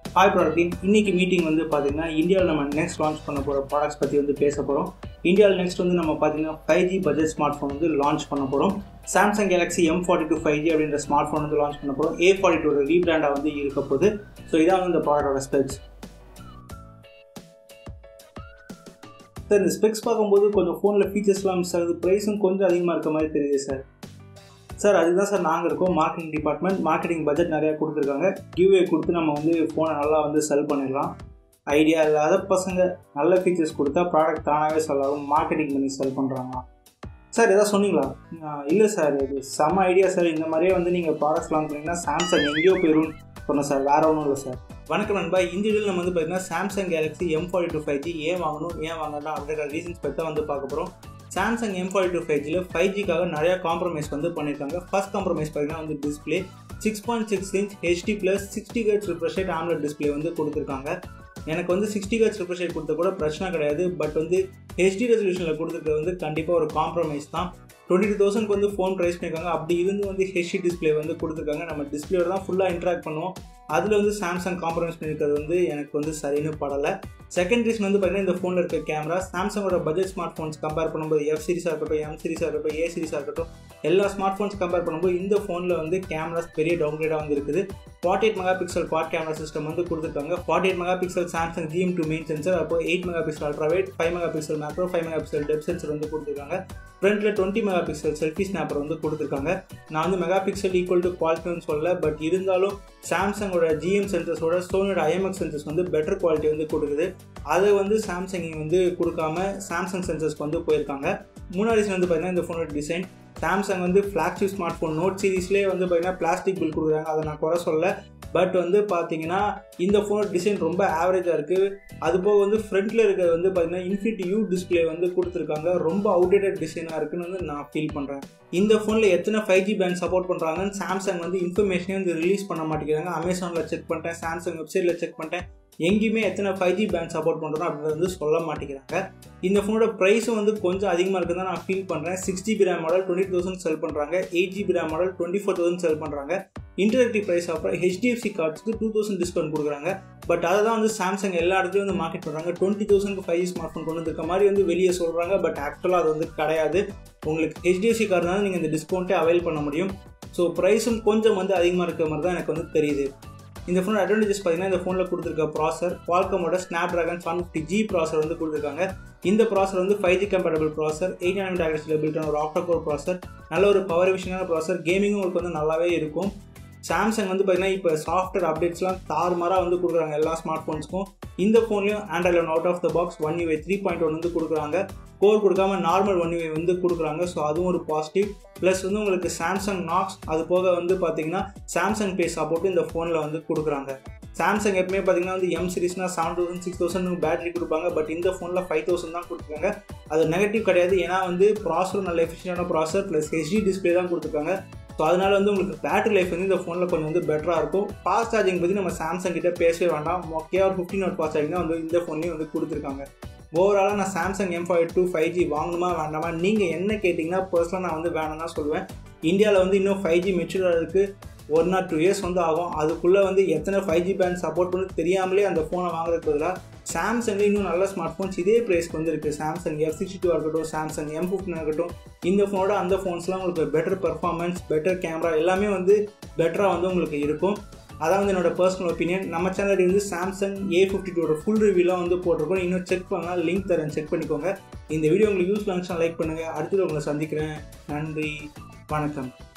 hi ப்ராடக்டின் இன்னைக்கு meeting வந்து பார்த்தீங்கன்னா இந்தியாவில் நம்ம நெக்ஸ்ட் லான்ச் பண்ண போகிற ப்ராடக்ட்ஸ் பற்றி வந்து பேச போகிறோம் இந்தியாவில் நெக்ஸ்ட் வந்து நம்ம பார்த்தீங்கன்னா five G budget smart phone வந்து லான்ச் பண்ண போகிறோம் Samsung Galaxy M forty two five G அப்படின்ற ஸ்மார்ட் ஃபோன் வந்து லான்ச் பண்ண போகிறோம் ஏ ஃபார்ட்டி டூ ரீபிராண்டாக வந்து இருக்க போகுது ஸோ இதான் வந்து இந்த ப்ராடக்டோட ஸ்பெக்ஸ் சார் இந்த ஸ்பெக்ஸ் பார்க்கும்போது கொஞ்சம் ஃபோனில் ஃபீச்சர்ஸ்லாம் மிஸ் ஆகுது ப்ரைஸும் கொஞ்சம் அதிகமாக இருக்க மாதிரி தெரியுது சார் சார் அதுதான் சார் நாங்கள் இருக்கோம் மார்க்கெட்டிங் டிபார்ட்மெண்ட் மார்க்கெட்டிங் பட்ஜெட் நிறையா கொடுத்துருக்காங்க கிவ்வே கொடுத்து நம்ம வந்து ஃபோனை நல்லா வந்து செல் பண்ணிடலாம் ஐடியா இல்லாத பசங்க நல்ல ஃபீச்சர்ஸ் கொடுத்தா ப்ராடக்ட் தானாகவே செல் ஆகும் மார்க்கெட்டிங் பண்ணி செல் பண்ணுறாங்களா சார் எதாவது சொன்னீங்களா இல்லை சார் இது செம்ம ஐடியா சார் இந்த மாதிரியே வந்து நீங்கள் ப்ராடக்ட்ஸ் லான்ச் பண்ணிங்கன்னா சாம்சங் எங்கேயோ போயிடும் சொன்னேன் சார் வேறு ஒன்றும் இல்லை சார் வணக்கம் நண்பா இந்த வீடியோவில் நம்ம வந்து பார்த்தீங்கன்னா Samsung Galaxy M forty two five G ஏன் வாங்கணும் ஏன் வாங்கலாம் அப்படின்ற ரீசன்ஸ் பற்றி தான் வந்து பார்க்க போகிறோம் Samsung M forty two five ஜியில் ஃபைவ் ஜிக்காக நிறையா காம்ப்ரமைஸ் வந்து பண்ணியிருக்காங்க ஃபர்ஸ்ட் காம்ப்ரமைஸ் பார்த்தீங்கன்னா வந்து display six point six inch HD plus sixty H refresh rate AMOLED display வந்து கொடுத்துருக்காங்க எனக்கு வந்து சிக்ஸ்டி ஹெச் ரிஃப்ரெஷேட் கொடுத்த கூட பிரச்சனை கிடையாது பட் வந்து ஹெச்டி ரெசல்யூஷனில் கொடுத்துருக்கிறது வந்து கண்டிப்பாக ஒரு காம்ப்ரமைஸ் தான் டுவெண்ட்டி டூ தௌசண்ட்க்கு வந்து ஃபோன் ப்ரைஸ் பண்ணியிருக்காங்க அப்படி இருந்து வந்து ஹெச்டி டிஸ்பிளே வந்து கொடுத்துருக்காங்க நம்ம டிஸ்பிளேயோட தான் ஃபுல்லாக இன்ட்ராக்ட் பண்ணுவோம் அதில் வந்து சாம்சங் காம்ப்ரமைஸ் பண்ணியிருக்கிறது வந்து எனக்கு வந்து சரின்னு படலை செகண்ட் ரீசன் வந்து பார்த்தீங்கன்னா இந்த ஃபோனில் இருக்க கேமரா சாம்சங்கோட பட்ஜெட் ஸ்மார்ட் ஃபோன்ஸ் கம்பேர் பண்ணும்போது எஃப் சீரிஸாக இருக்கட்டும் எம் சீரிஸாக இருக்கட்டும் ஏ சீரிஸாக இருக்கட்டும் எல்லா ஸ்மார்ட் ஃபோன்ஸ் கம்பேர் பண்ணும்போது இந்த ஃபோனில் வந்து கேமராஸ் பெரிய டவுன்கிரேடாக வந்து இருக்குது forty eight mega pixel quad camera system வந்து கொடுத்துருக்காங்க forty eight mega pixel Samsung GM two main sensor அப்போ eight mega pixel ultrawide five mega pixel macro five mega pixel depth sensor வந்து கொடுத்துருக்காங்க ஃப்ரண்ட்டில் twenty mega pixel selfie snapper வந்து கொடுத்துருக்காங்க நான் வந்து மெகா பிக்சல் ஈக்குவல் டு குவாலிட்டின்னு சொல்லல பட் இருந்தாலும் சாம்சங்கோட ஜிஎம் சென்சர்ஸோட சோனியோட ஐஎம்எக்ஸ் சென்சர்ஸ் வந்து பெட்டர் குவாலிட்டி வந்து கொடுக்குது அதை வந்து சாம்சங் வந்து கொடுக்காம சாம்சங் சென்சர்ஸ்க்கு வந்து போயிருக்காங்க மூணாவது வந்து பார்த்தீங்கன்னா இந்த ஃபோனோட டிசைன் சாம்சங் வந்து ஃப்ளாக்ஷிப் ஸ்மார்ட் ஃபோன் நோட் சீரீஸ்லேயே வந்து பார்த்தீங்கன்னா பிளாஸ்டிக் பில் கொடுக்குறாங்க அதை நான் குறை சொல்ல பட் வந்து பார்த்தீங்கன்னா இந்த ஃபோனோட டிசைன் ரொம்ப ஆவரேஜாக இருக்குது அது போக வந்து ஃப்ரண்ட்டில் இருக்கிறது வந்து பார்த்தீங்கன்னா இன்ஃபினிட்டி யூ டிஸ்பிளே வந்து கொடுத்துருக்காங்க ரொம்ப அவுடேட்டட் டிசைனாக இருக்குன்னு வந்து நான் ஃபீல் பண்ணுறேன் இந்த ஃபோனில் எத்தனை ஃபைவ் ஜி பேண்ட் சப்போர்ட் பண்ணுறாங்கன்னு சாம்சங் வந்து இன்ஃபர்மேஷனே வந்து ரிலீஸ் பண்ண மாட்டேங்கிறாங்க அமேசானில் செக் பண்ணிட்டேன் சாம்சங் வெப்சைட்டில் செக் பண்ணிட்டேன் எங்கேயுமே எத்தனை ஃபைவ் ஜி பேண்ட் சப்போர்ட் பண்ணுறோம் அப்படின்றது வந்து சொல்ல மாட்டேங்கிறாங்க இந்த ஃபோனோட ப்ரைஸும் வந்து கொஞ்சம் அதிகமாக இருக்குன்னு தான் நான் ஃபீல் பண்ணுறேன் six GB RAM model twenty thousand sell பண்ணுறாங்க eight GB RAM model twenty four thousand sell பண்ணுறாங்க இன்டர்நெட்டிவ் ப்ரைஸ் அப்புறம் ஹெச்டிஎஃப்சி கார்ட்ஸ்க்கு டூ தௌசண்ட் டிஸ்கவுண்ட் கொடுக்குறாங்க பட் அதை தான் வந்து சாம்சங் எல்லா இடத்துலையும் வந்து மார்க்கெட் பண்ணுறாங்க டுவெண்ட்டி தௌசண்ட்க்கு ஃபைவ் ஜி ஸ்மார்ட் ஃபோன் கொண்டு வந்திருக்க மாதிரி வந்து வெளியே சொல்கிறாங்க பட் ஆக்சுவலாக அது வந்து கிடையாது உங்களுக்கு ஹெச்டிஎஃப்சி கார்டு தான் நீங்கள் இந்த டிஸ்கவுண்ட்டே அவைல் பண்ண முடியும் ஸோ ப்ரைஸும் கொஞ்சம் வந்து அதிகமாக இருக்கிற மாதிரி தான் எனக்கு வந்து தெரியுது இந்த ஃபோனோட அட்வான்டேஜஸ் பார்த்தீங்கன்னா இந்த ஃபோனில் கொடுத்துருக்க ப்ராசர் குவால்கமோட Snapdragon seven fifty G processor வந்து கொடுத்துருக்காங்க இந்த ப்ராசர் வந்து five G compatible processor eight nine டேக்ஸில் பில்டான ஒரு ஆக்டா கோர் ப்ராசர் நல்ல ஒரு பவர் விஷயமான ப்ராசர் கேமிங்கும் உங்களுக்கு வந்து நல்லாவே இருக்கும் சாம்சங் வந்து பார்த்தீங்கன்னா இப்போ சாஃப்ட்வேர் அப்டேட்ஸ்லாம் தாறுமாறாக வந்து கொடுக்குறாங்க எல்லா ஸ்மார்ட் ஃபோன்ஸ்க்கும் இந்த ஃபோன்லையும் Android eleven out of the box one UI three point one வந்து கொடுக்குறாங்க கோர் கொடுக்காம நார்மல் ஒன் யூஐ வந்து கொடுக்குறாங்க ஸோ அதுவும் ஒரு பாசிட்டிவ் ப்ளஸ் வந்து உங்களுக்கு சாம்சங் நாக்ஸ் அது போக வந்து பார்த்தீங்கன்னா சாம்சங் பே சப்போர்ட்டும் இந்த ஃபோனில் வந்து கொடுக்குறாங்க சாம்சங் எப்பவுமே பார்த்தீங்கன்னா வந்து எம் சீரிஸ்னால் seven thousand six thousand battery கொடுப்பாங்க பட் இந்த ஃபோனில் ஃபைவ் தௌசண்ட் தான் கொடுத்துருக்காங்க அது நெகட்டிவ் கிடையாது ஏன்னா வந்து ப்ராசர் நல்ல எஃபிஷியண்டான ப்ராசர் ப்ளஸ் ஹெச்டி டிஸ்பிளே தான் கொடுத்துருக்காங்க ஸோ அதனால் வந்து உங்களுக்கு பேட்டரி லைஃப் வந்து இந்த ஃபோனில் கொஞ்சம் வந்து பெட்டராக இருக்கும் ஃபாஸ்ட் சார்ஜிங் பற்றி நம்ம சாம்சங் கிட்ட பேசவே வேண்டாம் மொக்கையாக ஒரு ஃபிஃப்டின் வாட் ஃபாஸ்ட் சார்ஜிங் தான் வந்து இந்த ஃபோன்லேயும் வந்து கொடுத்துருக்காங்க ஓவராலாக நான் Samsung M five two five G வாங்கணுமா வேண்டாமா நீங்கள் என்ன கேட்டிங்கன்னா பர்சனலாக நான் வந்து வேணாம் தான் சொல்லுவேன் இந்தியாவில் வந்து இன்னும் ஃபைவ் ஜி மெச்சூர் ஆகிறதுக்கு ஒன் ஆர் டூ இயர்ஸ் வந்து ஆகும் அதுக்குள்ளே வந்து எத்தனை ஃபைவ் ஜி பேண்ட் சப்போர்ட் பண்ணி தெரியாமலே அந்த ஃபோனை வாங்குறதுக்கு பதிலாக சாம்சங்கில் இன்னும் நல்ல ஸ்மார்ட் ஃபோன்ஸ் இதே ப்ரைஸ்க்கு வந்து இருக்குது சாம்சங் எஃப் சிக்ஸ்டி டூ இருக்கட்டும் சாம்சங் எம் ஃபிஃப்டின் இருக்கட்டும் இந்த ஃபோனோட அந்த ஃபோன்ஸ்லாம் உங்களுக்கு பெட்டர் பர்ஃபார்மன்ஸ் பெட்டர் கேமரா எல்லாமே வந்து பெட்டராக வந்து உங்களுக்கு இருக்கும் அதான் வந்து என்னோட பர்சனல் ஒப்பீனியன் நம்ம சேனல் வந்து சாம்சங் ஏ ஃபிஃப்டி டூட ஃபுல் ரிவ்யூலாம் வந்து போட்டிருக்கோம் இன்னும் செக் பண்ணலாம் லிங்க் தரேன் செக் பண்ணிக்கோங்க இந்த வீடியோ உங்களுக்கு யூஸ் லைக் பண்ணுங்கள் அடுத்தது உங்களை சந்திக்கிறேன் நன்றி வணக்கம்